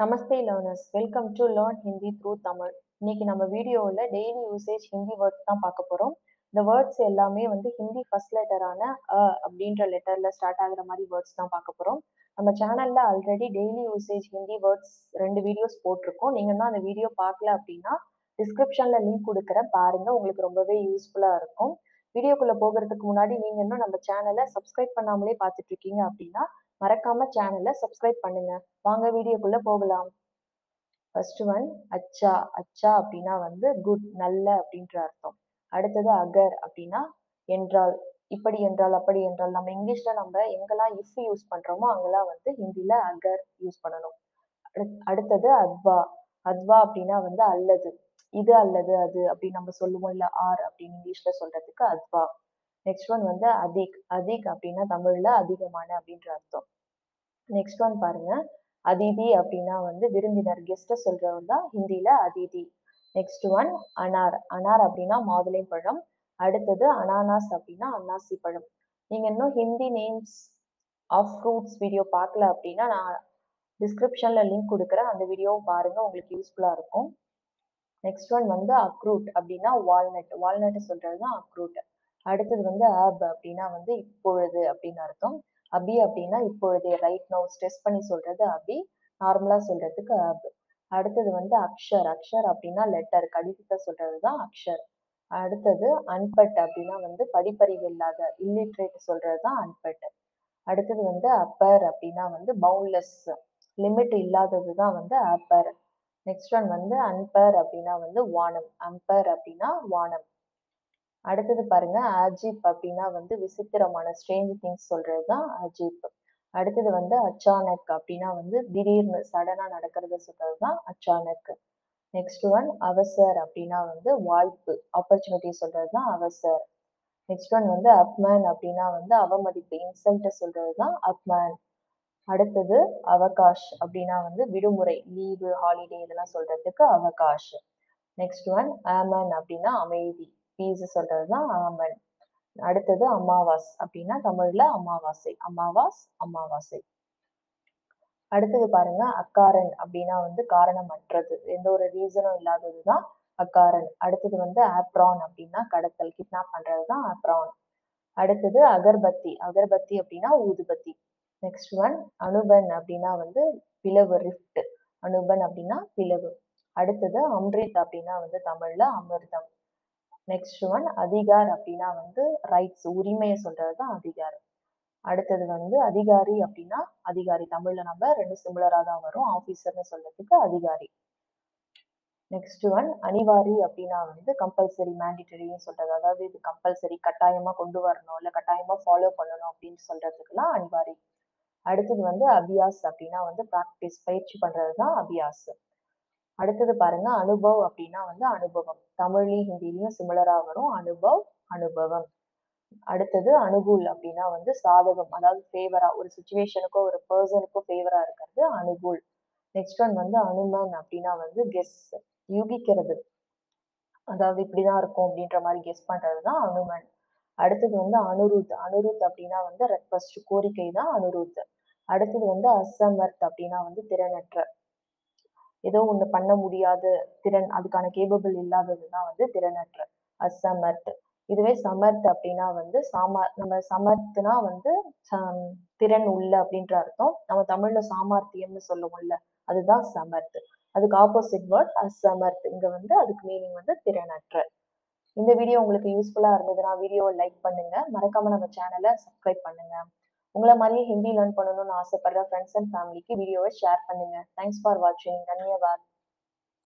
Namaste learners welcome to learn Hindi through Tamil இன்னைக்கு நம்ம வீடியோவில் டெய்லி யூசேஜ் ஹிந்தி வேர்ட்ஸ் தான் பார்க்க போகிறோம் இந்த வேர்ட்ஸ் எல்லாமே வந்து ஹிந்தி ஃபர்ஸ்ட் லெட்டரான அ அப்படின்ற லெட்டர்ல ஸ்டார்ட் ஆகுற மாதிரி வேர்ட்ஸ் தான் பார்க்க போகிறோம் நம்ம சேனல்ல already daily usage Hindi words ரெண்டு வீடியோஸ் போட்டிருக்கோம் நீங்க தான் அந்த வீடியோ பார்க்கல அப்படின்னா டிஸ்கிரிப்ஷன்ல லிங்க் கொடுக்குறேன் பாருங்க உங்களுக்கு ரொம்பவே யூஸ்ஃபுல்லா இருக்கும் வீடியோக்குள்ள போகிறதுக்கு முன்னாடி நீங்க இன்னும் நம்ம சேனலை சப்ஸ்கிரைப் பண்ணாமலே பார்த்துட்டு இருக்கீங்க அப்படின்னா மறக்காம சேனலை சப்ஸ்கிரைப் பண்ணுங்க வாங்க வீடியோக்குள்ள போகலாம் ஃபர்ஸ்ட் ஒன் அச்சா அச்சா அப்படின்னா வந்து குட் நல்ல அப்படின்ற அர்த்தம் அடுத்தது அகர் அப்படின்னா என்றால் இப்படி என்றால் அப்படி என்றால் நம்ம இங்கிலீஷ்ல நம்ம எங்கெல்லாம் இஃப் யூஸ் பண்றோமோ அங்கெல்லாம் வந்து ஹிந்தில அகர் யூஸ் பண்ணணும் அடுத்தது அத்வா அத்வா அப்படின்னா வந்து அல்லது இது அல்லது அது அப்படின்னு நம்ம சொல்லுவோம் இல்ல ஆர் அப்படின்னு இங்கிலீஷ்ல சொல்றதுக்கு அத்வா நெக்ஸ்ட் ஒன் வந்து அதிக் அதிக் அப்படின்னா தமிழ்ல அதிகமான அப்படின்ற அர்த்தம் நெக்ஸ்ட் ஒன் பாருங்க அதிதி அப்படின்னா வந்து விருந்தினர் கெஸ்ட சொல்றவங்க தான் ஹிந்தில அதிதி நெக்ஸ்ட் ஒன் அனார் அனார் அப்படின்னா மாதுளை பழம் அடுத்தது அனானாஸ் அப்படின்னா அன்னாசி பழம் நீங்க இன்னும் Hindi names of fruits video பார்க்கல அப்படின்னா நான் டிஸ்கிரிப்ஷன்ல லிங்க் கொடுக்குறேன் அந்த வீடியோவும் பாருங்க உங்களுக்கு யூஸ்ஃபுல்லா இருக்கும் நெக்ஸ்ட் ஒன் வந்து அக்ரூட் அப்படின்னா வால்நட் வால்நட் சொல்றது தான் அக்ரூட் அடுத்தது வந்து ஆப் அப்படின்னா வந்து இப்பொழுது அப்படின்னு அர்த்தம் அபி அப்படின்னா இப்பொழுதே ரைட் நோ ஸ்ட்ரெஸ் பண்ணி சொல்றது அபி நார்மலா சொல்றதுக்கு ஆப் அடுத்தது வந்து அக்ஷர் அக்ஷர் அப்படின்னா லெட்டர் கடிதத்தை சொல்றது தான் அக்ஷர் அடுத்தது அன்பட் அப்படின்னா வந்து படிப்பறிவு இல்லாத இல்லிட்ரேட் சொல்றது தான் அன்பட் அடுத்தது வந்து அப்பர் அப்படின்னா வந்து பவுண்ட்லெஸ் லிமிட் இல்லாதது தான் வந்து அப்பர் நெக்ஸ்ட் ஒன் வந்து அன்பர் அப்படின்னா வந்து வானம் அம்பர் அப்படின்னா வானம் அடுத்தது பாருங்க அஜீப் அப்படின்னா வந்து விசித்திரமான ஸ்ட்ரேஞ்ச் திங்ஸ் சொல்றது தான் அஜீப் அடுத்தது வந்து அச்சானக் அப்படின்னா வந்து திடீர்னு சடனா நடக்கிறத சொல்றது தான் அச்சானக் நெக்ஸ்ட் ஒன் அவசர் அப்படின்னா வந்து வாய்ப்பு ஆப்பர்ச்சுனிட்டி சொல்றது தான் அவசர் நெக்ஸ்ட் ஒன் வந்து அப்மேன் அப்படின்னா வந்து அவமதிப்பு இன்சல்ட் சொல்றது தான் அப்மேன் அடுத்தது அவகாஷ் அப்படின்னா வந்து விடுமுறை லீவு ஹாலிடே இதெல்லாம் சொல்றதுக்கு அவகாஷ் நெக்ஸ்ட் ஒன் ஆமன் அப்படின்னா அமைதி பீஸ் சொல்றதுதான் ஆமன் அடுத்தது அமாவாஸ் அப்படின்னா தமிழ்ல அமாவாசை அமாவாஸ் அமாவாசை அடுத்தது பாருங்க அக்காரன் அப்படின்னா வந்து காரணமற்றது எந்த ஒரு ரீசனும் இல்லாததுதான் அக்காரன் அடுத்தது வந்து ஆப்ரான் அப்படின்னா கடத்தல் கிட்னாப் பண்றதுதான் ஆப்ரான் அடுத்தது அகர்பத்தி அகர்பத்தி அப்படின்னா ஊதுபத்தி நெக்ஸ்ட் ஒன் அனுபன் அப்படின்னா வந்து பிளவு ரிஃப்ட் அனுபன் அப்படின்னா பிளவு அடுத்தது அம்ரித் அப்படின்னா வந்து தமிழ்ல அமிர்தம் நெக்ஸ்ட் ஒன் அதிகார் அப்படின்னா வந்து ரைட்ஸ் உரிமையை சொல்றது தான் அதிகாரம் அடுத்தது வந்து அதிகாரி அப்படின்னா அதிகாரி தமிழ்ல நம்ம ரெண்டு சிமிலரா தான் வரும் ஆபீசர்னு சொல்றதுக்கு அதிகாரி நெக்ஸ்ட் ஒன் அனிவாரி அப்படின்னா வந்து கம்பல்சரி மேண்டிட்டரின்னு சொல்றது அதாவது இது கம்பல்சரி கட்டாயமா கொண்டு வரணும் இல்ல கட்டாயமா ஃபாலோ பண்ணணும் அப்படின்னு சொல்றதுக்குலாம் அனிவாரி அடுத்தது வந்து அபியாஸ் அப்படின்னா வந்து ப்ராக்டிஸ் பயிற்சி பண்றது தான் அபியாஸ் அடுத்தது பாருங்க அனுபவ் அப்படின்னா வந்து அனுபவம் தமிழ்லையும் ஹிந்திலையும் சிமிலரா வரும் அனுபவ் அனுபவம் அடுத்தது அனுகூல் அப்படின்னா வந்து சாதகம் அதாவது ஃபேவரா ஒரு சுச்சுவேஷனுக்கோ ஒரு பர்சனுக்கோ ஃபேவரா இருக்கிறது அனுகூல் நெக்ஸ்ட் ஒன் வந்து அனுமன் அப்படின்னா வந்து கெஸ் யூகிக்கிறது அதாவது இப்படிதான் இருக்கும் அப்படின்ற மாதிரி கெஸ் பண்றதுதான் அனுமன் அடுத்தது வந்து அனுருத் அனுருத் அப்படின்னா வந்து ரெக்வஸ்ட் கோரிக்கை தான் அனுருத் அடுத்தது வந்து அசமர்த் அப்படின்னா வந்து திறனற்ற ஏதோ ஒண்ணு பண்ண முடியாத திறன் அதுக்கான கேபபிள் இல்லாததுதான் வந்து திறனற்ற அசமர்த் இதுவே சமர்த் அப்படின்னா வந்து சாமா நம்ம சமர்த்னா வந்து திறன் உள்ள அப்படின்ற அர்த்தம் நம்ம தமிழ்ல சாமர்த்தியம்னு சொல்லுவோம்ல அதுதான் சமர்த் அதுக்கு ஆப்போசிட் வேர்ட் அசமர்த் இங்க வந்து அதுக்கு மீனிங் வந்து திறனற்ற இந்த வீடியோ உங்களுக்கு யூஸ்ஃபுல்லா இருந்ததுன்னா வீடியோவை லைக் பண்ணுங்க மறக்காம நம்ம சேனலை சப்ஸ்கிரைப் பண்ணுங்க உங்களை மாதிரியே ஹிந்தி லேர்ன் பண்ணணும்னு ஆசைப்படுற ஃப்ரெண்ட்ஸ் அண்ட் ஃபேமிலிக்கு வீடியோவை ஷேர் பண்ணுங்க தேங்க்ஸ் ஃபார் வாட்சிங் தன்யவாத்